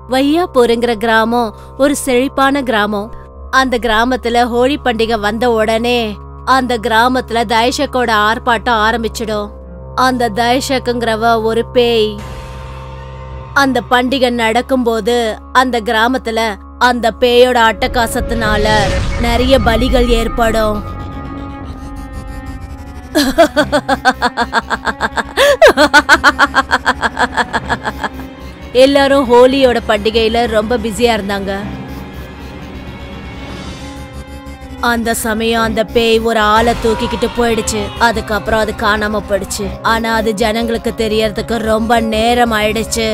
வையாப்பூருங்கிற கிராமம் ஒரு செழிப்பான கிராமம் அந்த கிராமத்துல ஹோலி பண்டிகை வந்த உடனே அந்த கிராமத்துல தைஷக்கோட ஆர்ப்பாட்டம் ஆரம்பிச்சிடும் அந்த தைஷக்குங்கிறவ ஒரு பேய் அந்த பண்டிகை நடக்கும்போது அந்த கிராமத்துல அந்த பேயோட அட்டகாசத்தினால நிறைய பலிகள் ஏற்படும் எல்லாரும் ஹோலியோட பண்டிகையில ரொம்ப பிஸியா இருந்தாங்க அந்த சமயம் அந்த பேய் ஒரு ஆளை தூக்கிக்கிட்டு போயிடுச்சு அதுக்கப்புறம் அது காணாம போயிடுச்சு ஆனா அது ஜனங்களுக்கு தெரியறதுக்கு ரொம்ப நேரம் ஆயிடுச்சு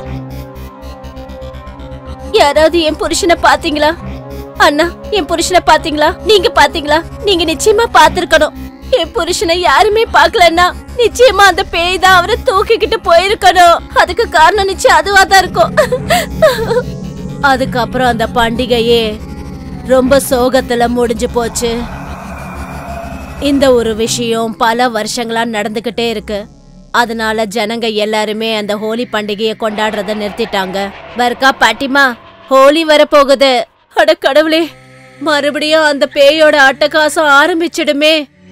யாராவது என் புருஷனை பாத்தீங்களா அண்ணா என் புருஷனை பாத்தீங்களா நீங்க பாத்தீங்களா நீங்க நிச்சயமா பாத்திருக்கணும் என் புருஷனை யாருமே பாக்கலன்னா நிச்சயமா அந்த பேய் தான் அவரை தூக்கிக்கிட்டு போயிருக்கணும் அதுக்கு காரணம் நிச்சயம் அதுவா தான் இருக்கும் அதுக்கப்புறம் அந்த பண்டிகையே ரொம்ப சோகத்துல முடிஞ்சு போச்சு இந்த ஒரு விஷயம் பல வருஷங்களா நடந்துகிட்டே இருக்கு அதனால ஜனங்க எல்லாருமே அந்த ஹோலி பண்டிகையை கொண்டாடுறத நிறுத்திட்டாங்க வர்க்கா பாட்டிமா ஹோலி வரப்போகுது அட கடவுளே மறுபடியும் அந்த பேயோட அட்டகாசம் ஆரம்பிச்சிடுமே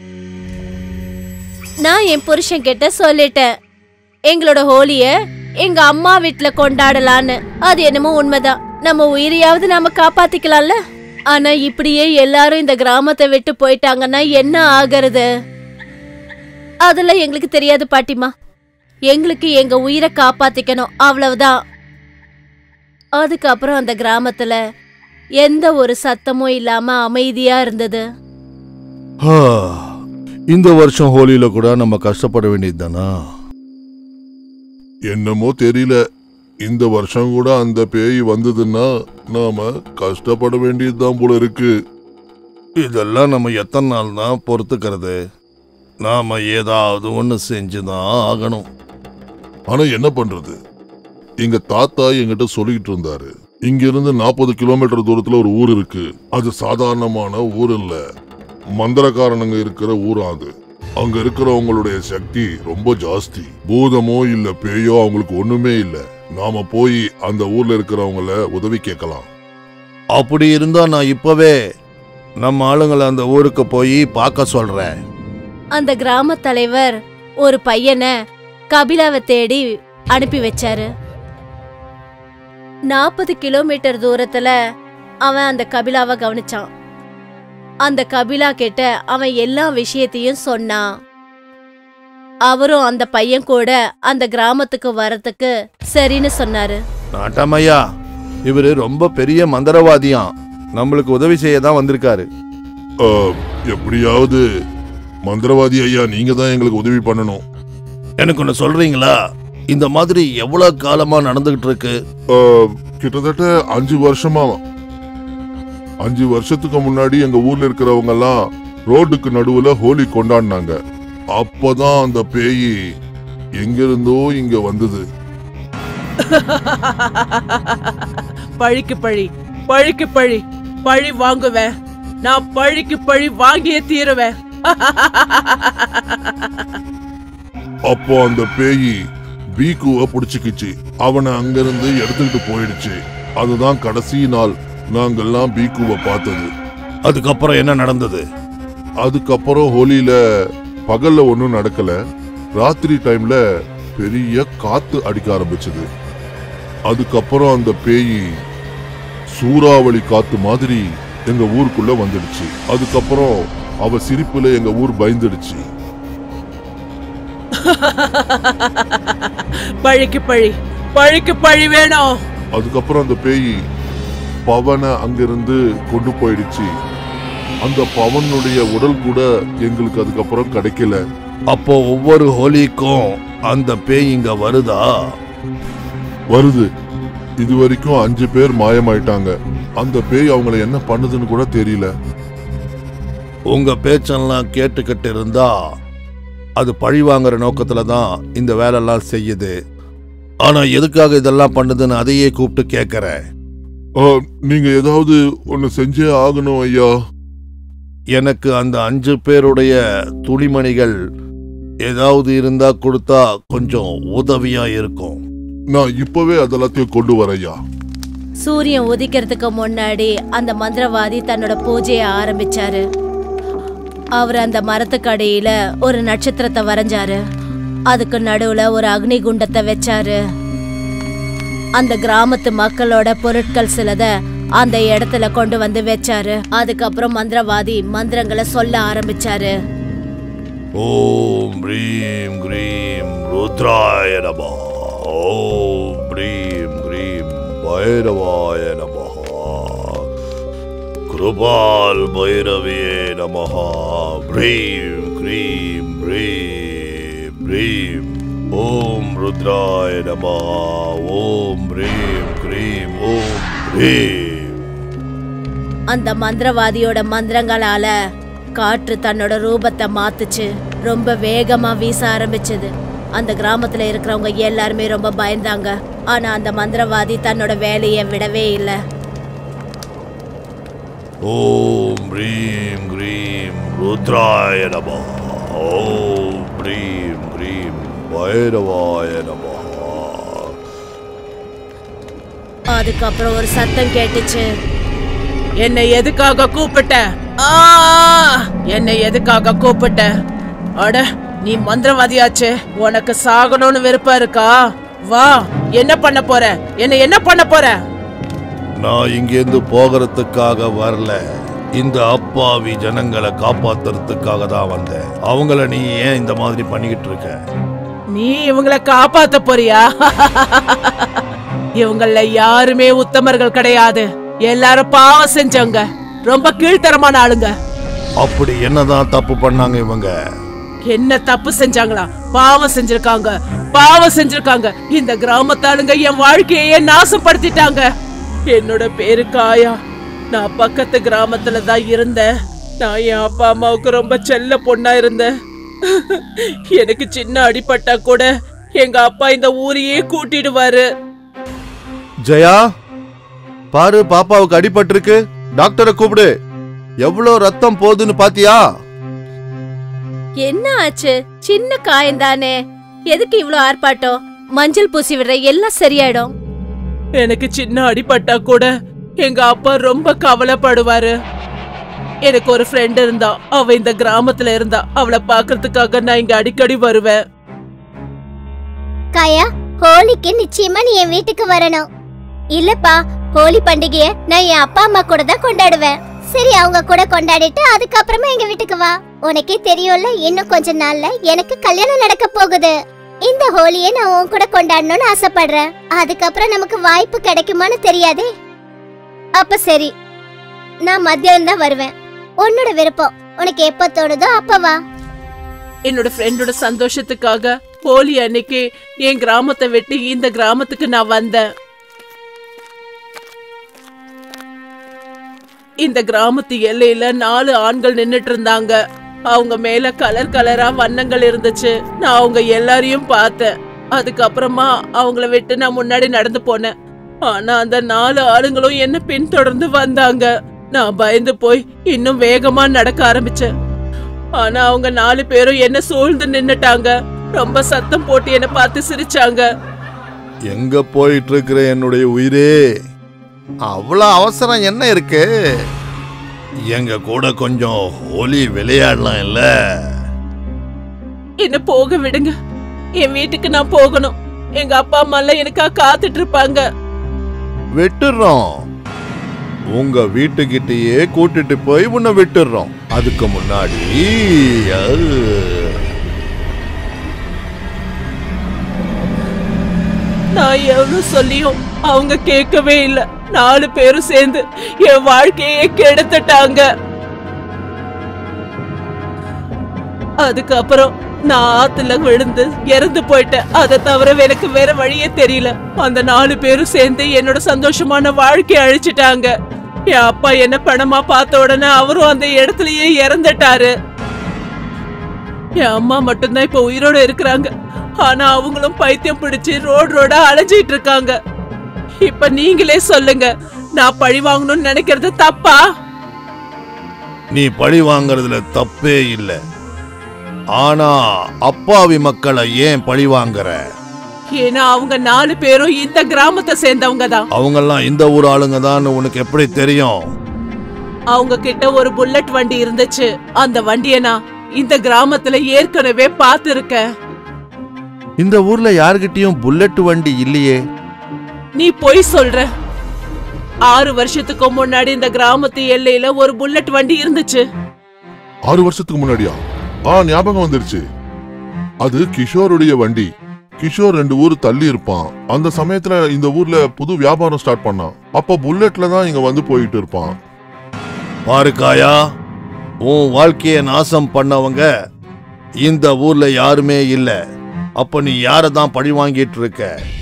நான் என் புருஷன் கிட்ட சொல்லிட்டேன் எங்களோட ஹோலிய எங்க அம்மா வீட்ல கொண்டாடலான்னு அது என்னமோ உண்மைதான் நம்ம உயிரையாவது நாம காப்பாத்திக்கலாம்ல ஆனா இப்படியே எல்லாரும் இந்த கிராமத்தை விட்டு போயிட்டாங்கன்னா என்ன ஆகிறது அதெல்லாம் எங்களுக்கு தெரியாது பாட்டிமா எங்களுக்கு எங்க உயிரை காப்பாத்திக்கணும் அவ்வளவுதான் அதுக்கப்புறம் அந்த கிராமத்துல எந்த ஒரு சத்தமும் இல்லாம அமைதியா இருந்தது ஆ, இந்த வருஷம் ஹோலியில கூட நம்ம கஷ்டப்பட வேண்டியது தானா என்னமோ தெரியல இந்த வருஷம் கூட அந்த பேய் வந்ததுன்னா நாம கஷ்டப்பட வேண்டியதுதான் போல இருக்கு இதெல்லாம் நம்ம எத்தனை நாள் தான் பொறுத்துக்கிறது நாம ஏதாவது ஒன்று செஞ்சுதான் ஆகணும் ஆனா என்ன பண்றது எங்க தாத்தா என்கிட்ட சொல்லிக்கிட்டு இருந்தாரு இங்க இருந்து நாற்பது கிலோமீட்டர் தூரத்துல ஒரு ஊர் இருக்கு அது சாதாரணமான ஊர் இல்ல மந்திரக்காரனுங்க இருக்கிற ஊர் அது அங்க இருக்கிறவங்களுடைய சக்தி ரொம்ப ஜாஸ்தி பூதமோ இல்ல பேயோ அவங்களுக்கு ஒண்ணுமே இல்ல நாம போய் அந்த ஊர்ல இருக்கிறவங்கள உதவி கேட்கலாம் அப்படி இருந்தா நான் இப்பவே நம்ம ஆளுங்களை அந்த ஊருக்கு போய் பார்க்க சொல்றேன் அந்த கிராம தலைவர் ஒரு பையனை கபிலாவை தேடி அனுப்பி வச்சாரு நாற்பது கிலோமீட்டர் தூரத்துல அவன் அந்த கபிலாவை கவனிச்சான் அந்த கபிலா கிட்ட அவன் எல்லா விஷயத்தையும் சொன்னான் அவரும் அந்த பையன் கூட அந்த கிராமத்துக்கு வரதுக்கு சரின்னு சொன்னாரு நாட்டாமையா இவரு ரொம்ப பெரிய மந்திரவாதியாம் நம்மளுக்கு உதவி செய்ய தான் வந்திருக்காரு ஆ, எப்படியாவது மந்திரவாதி ஐயா நீங்க தான் எங்களுக்கு உதவி பண்ணணும் எனக்கு ஒன்று சொல்றீங்களா இந்த மாதிரி எவ்வளவு காலமா நடந்துகிட்டு இருக்கு ஆ, கிட்டத்தட்ட அஞ்சு வருஷமா அஞ்சு வருஷத்துக்கு முன்னாடி எங்க ஊர்ல இருக்கிறவங்க எல்லாம் ரோட்டுக்கு நடுவுல ஹோலி கொண்டாடினாங்க அப்பதான் அந்த பேய் எங்கிருந்தோ இங்க வந்தது பழிக்கு பழி பழிக்கு பழி பழி வாங்குவேன் நான் பழிக்கு பழி வாங்கியே தீருவேன் அப்போ அந்த பேய் பீக்குவ புடிச்சுக்கிச்சு அவனை அங்கிருந்து எடுத்துக்கிட்டு போயிடுச்சு அதுதான் கடைசி நாள் நாங்கெல்லாம் பீக்குவ பார்த்தது அதுக்கப்புறம் என்ன நடந்தது அதுக்கப்புறம் ஹோலியில பகல்ல ஒன்றும் நடக்கல ராத்திரி டைம்ல பெரிய காத்து அடிக்க ஆரம்பிச்சது அதுக்கப்புறம் அந்த பேய் சூறாவளி காத்து மாதிரி எங்க ஊருக்குள்ள வந்துடுச்சு அதுக்கப்புறம் அவ சிரிப்புல எங்க ஊர் பயந்துடுச்சு பழிக்கு பழி பழிக்கு பழி வேணும் அதுக்கப்புறம் அந்த பேய் பவனை அங்கிருந்து கொண்டு போயிடுச்சு அந்த பவனுடைய உடல் கூட எங்களுக்கு அதுக்கப்புறம் கிடைக்கல அப்போ ஒவ்வொரு ஹோலிக்கும் அந்த பேய் இங்க வருதா வருது இது வரைக்கும் அஞ்சு பேர் மாயமாயிட்டாங்க அந்த பேய் அவங்கள என்ன பண்ணுதுன்னு கூட தெரியல உங்க பேச்செல்லாம் கேட்டுக்கிட்டு இருந்தா அது பழி வாங்குற நோக்கத்துல தான் இந்த வேலையெல்லாம் செய்யுது ஆனா எதுக்காக இதெல்லாம் பண்ணுதுன்னு அதையே கூப்பிட்டு கேட்கறேன் ஆ, நீங்க ஏதாவது ஒன்னு செஞ்சே ஆகணும் ஐயா எனக்கு அந்த அஞ்சு பேருடைய துணிமணிகள் ஏதாவது இருந்தா கொடுத்தா கொஞ்சம் உதவியா இருக்கும் நான் இப்பவே அதெல்லாத்தையும் கொண்டு வரேன் ஐயா சூரியன் உதிக்கிறதுக்கு முன்னாடி அந்த மந்திரவாதி தன்னோட பூஜையை ஆரம்பிச்சாரு அவர் அந்த மரத்துக்கு அடியில ஒரு நட்சத்திரத்தை வரைஞ்சாரு அதுக்கு நடுவுல ஒரு அக்னி குண்டத்தை வச்சாரு அந்த கிராமத்து மக்களோட பொருட்கள் சிலத அந்த இடத்துல கொண்டு வந்து வச்சாரு அதுக்கப்புறம் மந்திரவாதி மந்திரங்களை சொல்ல ஆரம்பிச்சாரு ஓம் ப்ரீம் க்ரீம் ருத்ராய நம ஓம் ப்ரீம் க்ரீம் பைரவாய நம கிருபால் பைரவியே நம ப்ரீம் க்ரீம் ப்ரீம் ப்ரீம் ஓம் ருத்ராய நம ஓம் ப்ரீம் க்ரீம் ஓம் ப்ரீம் அந்த மந்திரவாதியோட மந்திரங்களால காற்று தன்னோட ரூபத்தை மாத்துச்சு ரொம்ப வேகமா வீச ஆரம்பிச்சது அந்த கிராமத்துல இருக்கிறவங்க எல்லாருமே ரொம்ப பயந்தாங்க ஆனா அந்த மந்திரவாதி தன்னோட வேலையை விடவே இல்லை ஓம் ப்ரீம் க்ரீம் ருத்ராய நம ஓம் ப்ரீம் க்ரீம் பைரவாய நம அதுக்கப்புறம் ஒரு சத்தம் கேட்டுச்சு என்னை எதுக்காக கூப்பிட்ட ஆ! என்னை எதுக்காக கூப்பிட்ட அட நீ மந்திரவாதியாச்சே உனக்கு சாகணும்னு விருப்பம் இருக்கா வா என்ன பண்ண போற என்ன என்ன பண்ண போற நான் இங்கேருந்து போகிறதுக்காக வரல இந்த அப்பாவி ஜனங்களை காப்பாத்துறதுக்காக தான் வந்தேன் அவங்கள நீ ஏன் இந்த மாதிரி பண்ணிக்கிட்டு இருக்க நீ இவங்கள காப்பாத்த போறியா இவங்கள யாருமே உத்தமர்கள் கிடையாது எல்லாரும் பாவம் செஞ்சவங்க ரொம்ப கீழ்த்தரமான ஆளுங்க அப்படி என்னதான் தப்பு பண்ணாங்க இவங்க என்ன தப்பு செஞ்சாங்களா பாவம் செஞ்சிருக்காங்க பாவம் செஞ்சிருக்காங்க இந்த கிராமத்தாளுங்க என் வாழ்க்கையே நாசப்படுத்திட்டாங்க என்னோட பேரு காயா நான் பக்கத்து கிராமத்துல தான் இருந்தேன் நான் என் அப்பா அம்மாவுக்கு ரொம்ப செல்ல பொண்ணா இருந்தேன் எனக்கு சின்ன அடிபட்டா கூட எங்க அப்பா இந்த ஊரையே கூட்டிடுவாரு ஜெயா பாரு பாப்பாவுக்கு அடிபட்டிருக்கு டாக்டரை கூப்பிடு எவ்வளோ ரத்தம் போகுதுன்னு பாத்தியா என்ன ஆச்சு சின்ன காயம் தானே எதுக்கு இவ்ளோ ஆர்ப்பாட்டம் மஞ்சள் பூசி விடுற எல்லாம் சரியாயிடும் எனக்கு சின்ன அடிபட்டா கூட எங்க அப்பா ரொம்ப கவலைப்படுவாரு எனக்கு ஒரு ஃப்ரெண்ட் இருந்தா அவ இந்த கிராமத்துல இருந்தா அவளை பாக்குறதுக்காக நான் இங்க அடிக்கடி வருவேன் காயா ஹோலிக்கு நிச்சயமா நீ என் வீட்டுக்கு வரணும் இல்லப்பா ஹோலி பண்டிகைய நான் என் அப்பா அம்மா கூட தான் கொண்டாடுவேன் சரி அவங்க கூட கொண்டாடிட்டு அதுக்கப்புறமா எங்க வீட்டுக்கு வா உனக்கே தெரியும்ல இன்னும் கொஞ்ச நாள்ல எனக்கு கல்யாணம் நடக்க போகுது இந்த ஹோலியை நான் உன் கூட கொண்டாடணும்னு ஆசைப்படுறேன் அதுக்கப்புறம் நமக்கு வாய்ப்பு கிடைக்குமான்னு தெரியாதே அப்ப சரி நான் மத்தியானம் தான் வருவேன் உன்னோட விருப்பம் உனக்கு எப்ப தோணுதோ அப்ப வா என்னோட ஃப்ரெண்டோட சந்தோஷத்துக்காக ஹோலி அன்னைக்கு என் கிராமத்தை விட்டு இந்த கிராமத்துக்கு நான் வந்தேன் இந்த கிராமத்து எல்லையில நாலு ஆண்கள் நின்னுட்டு இருந்தாங்க அவங்க மேல கலர் கலரா வண்ணங்கள் இருந்துச்சு நான் அவங்க எல்லாரையும் பார்த்தேன் அதுக்கப்புறமா அவங்கள விட்டு நான் முன்னாடி நடந்து போனேன் ஆனா அந்த நாலு ஆளுங்களும் என்ன பின்தொடர்ந்து வந்தாங்க நான் பயந்து போய் இன்னும் வேகமா நடக்க ஆரம்பிச்சேன் ஆனா அவங்க நாலு பேரும் என்ன சூழ்ந்து நின்னுட்டாங்க ரொம்ப சத்தம் போட்டு என்ன பார்த்து சிரிச்சாங்க எங்க போயிட்டு இருக்கிற என்னுடைய உயிரே அவ்வளோ அவசரம் என்ன இருக்கு எங்க கூட கொஞ்சம் ஹோலி விளையாடலாம் இல்ல என்ன போக விடுங்க என் வீட்டுக்கு நான் போகணும் எங்க அப்பா அம்மா எல்லாம் எனக்கா காத்துட்டு இருப்பாங்க விட்டுடுறோம் உங்க வீட்டுக்கிட்டயே கூட்டிட்டு போய் உன்னை விட்டுடுறோம் அதுக்கு முன்னாடி அது, நான் எவ்வளவு சொல்லியும் அவங்க கேட்கவே இல்ல நாலு பேரும் சேர்ந்து என் வாழ்க்கையே கெடுத்துட்டாங்க அதுக்கப்புறம் நான் ஆத்துல விழுந்து இறந்து போயிட்டேன் அதை தவிர எனக்கு வேற வழியே தெரியல அந்த நாலு பேரும் சேர்ந்து என்னோட சந்தோஷமான வாழ்க்கைய அழிச்சிட்டாங்க என் அப்பா என்ன பணமா பார்த்த உடனே அவரும் அந்த இடத்துலயே இறந்துட்டாரு என் அம்மா மட்டும்தான் இப்ப உயிரோட இருக்கிறாங்க ஆனா அவங்களும் பைத்தியம் பிடிச்சு ரோடு ரோடா அலைஞ்சிட்டு இருக்காங்க இப்ப நீங்களே சொல்லுங்க நான் பழி வாங்கணும்னு நினைக்கிறது தப்பா நீ பழி வாங்குறதுல தப்பே இல்லை ஆனா அப்பாவி மக்களை ஏன் பழி வாங்குற ஏன்னா அவங்க நாலு பேரும் இந்த கிராமத்தை சேர்ந்தவங்க தான் அவங்கெல்லாம் இந்த ஊர் ஆளுங்க தான் உனக்கு எப்படி தெரியும் அவங்க கிட்ட ஒரு புல்லட் வண்டி இருந்துச்சு அந்த வண்டியை நான் இந்த கிராமத்துல ஏற்கனவே பார்த்திருக்கேன் இந்த ஊர்ல யார்கிட்டயும் புல்லட் வண்டி இல்லையே நீ பொய் சொல்ற ஆறு வருஷத்துக்கு முன்னாடி இந்த கிராமத்து எல்லையில ஒரு புல்லட் வண்டி இருந்துச்சு ஆறு வருஷத்துக்கு முன்னாடியா ஆ ஞாபகம் வந்துருச்சு அது கிஷோருடைய வண்டி கிஷோர் ரெண்டு ஊர் தள்ளி இருப்பான் அந்த சமயத்துல இந்த ஊர்ல புது வியாபாரம் ஸ்டார்ட் பண்ணான் அப்ப புல்லட்ல தான் இங்க வந்து போயிட்டு இருப்பான் பாரு காயா உன் வாழ்க்கைய நாசம் பண்ணவங்க இந்த ஊர்ல யாருமே இல்ல அப்ப நீ யாரை தான் பழி வாங்கிட்டு இருக்க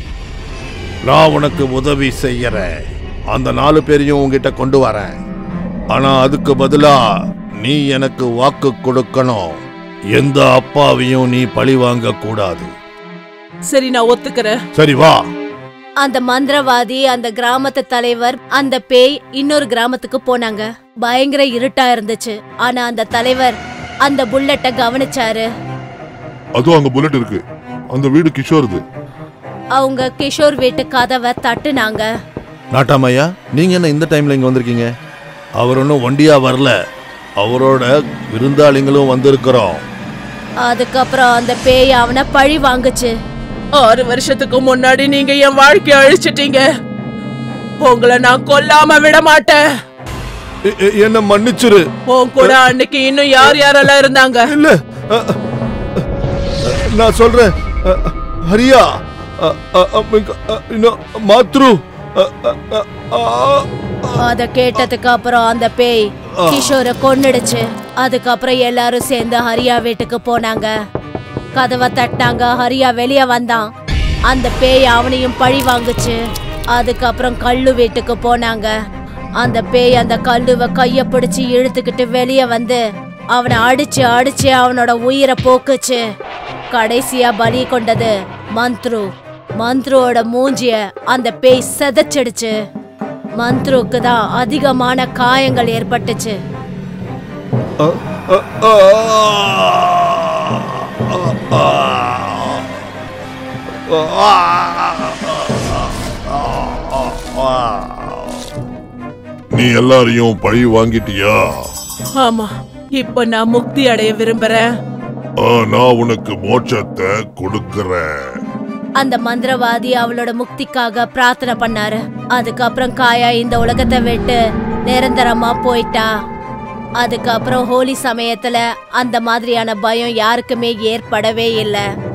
நான் உனக்கு உதவி செய்யறேன் அந்த நாலு பேரையும் உன்கிட்ட கொண்டு வரேன் ஆனா அதுக்கு பதிலா நீ எனக்கு வாக்கு கொடுக்கணும் எந்த அப்பாவையும் நீ பழி வாங்க கூடாது சரி நான் ஒத்துக்கிறேன் சரி வா அந்த மந்திரவாதி அந்த கிராமத்து தலைவர் அந்த பேய் இன்னொரு கிராமத்துக்கு போனாங்க பயங்கர இருட்டா இருந்துச்சு ஆனா அந்த தலைவர் அந்த புல்லட்ட கவனிச்சாரு அதுவும் அங்க புல்லட் இருக்கு அந்த வீடு கிஷோருது அவங்க கிஷோர் வீட்டு கதவை தட்டுனாங்க நாட்டாமையா நீங்க என்ன இந்த டைம்ல இங்க வந்திருக்கீங்க அவர் ஒன்றும் ஒண்டியா வரல அவரோட விருந்தாளிங்களும் வந்திருக்கிறோம் அதுக்கப்புறம் அந்த பேய் அவனை பழி வாங்குச்சு ஆறு வருஷத்துக்கு முன்னாடி நீங்க என் வாழ்க்கைய அழிச்சிட்டீங்க உங்களை நான் கொல்லாம விட மாட்டேன் எ- எ- என்ன மன்னிச்சிரு உன் கூட அன்னைக்கு இன்னும் யார் யாரெல்லாம் இருந்தாங்க இல்ல அ, அ, நான் சொல்றேன் அ, ஹரியா அ, அ, அ, மிக- அ, இன்னும் மாத்ரு அ, அ, அ, ஆ. அத கேட்டதுக்கு அப்புறம் அந்த பேய் கிஷோரை கொன்னுடுச்சு அதுக்கப்புறம் எல்லாரும் சேர்ந்து ஹரியா வீட்டுக்கு போனாங்க கதவை தட்டினாங்க ஹரியா வெளியே வந்தான் அந்த பேய் அவனையும் பழி வாங்குச்சு அதுக்கப்புறம் கல்லு வீட்டுக்கு போனாங்க அந்த பேய் அந்த கல்லுவை கைய பிடிச்சு இழுத்துக்கிட்டு வெளியே வந்து அவனை அடிச்சு அடிச்சு அவனோட உயிரை போக்குச்சு கடைசியா பலி கொண்டது மந்த்ரு மந்த்ருவோட மூஞ்சிய அந்த பேய் செதைச்சிடுச்சு மந்த்ருக்கு தான் அதிகமான காயங்கள் ஏற்பட்டுச்சு அ, அ, ஆ. ஆ. ஆ. நீ எல்லாரையும் பழி வாங்கிட்டியா ஆமா இப்ப நான் முக்தி அடைய விரும்புறேன் ஆ, நான் உனக்கு மோட்சத்தை கொடுக்கறேன் அந்த மந்திரவாதி அவளோட முக்திக்காக பிரார்த்தனை பண்ணாரு அதுக்கப்புறம் காயா இந்த உலகத்தை விட்டு நிரந்தரமா போயிட்டா அதுக்கப்புறம் ஹோலி சமயத்துல அந்த மாதிரியான பயம் யாருக்குமே ஏற்படவே இல்லை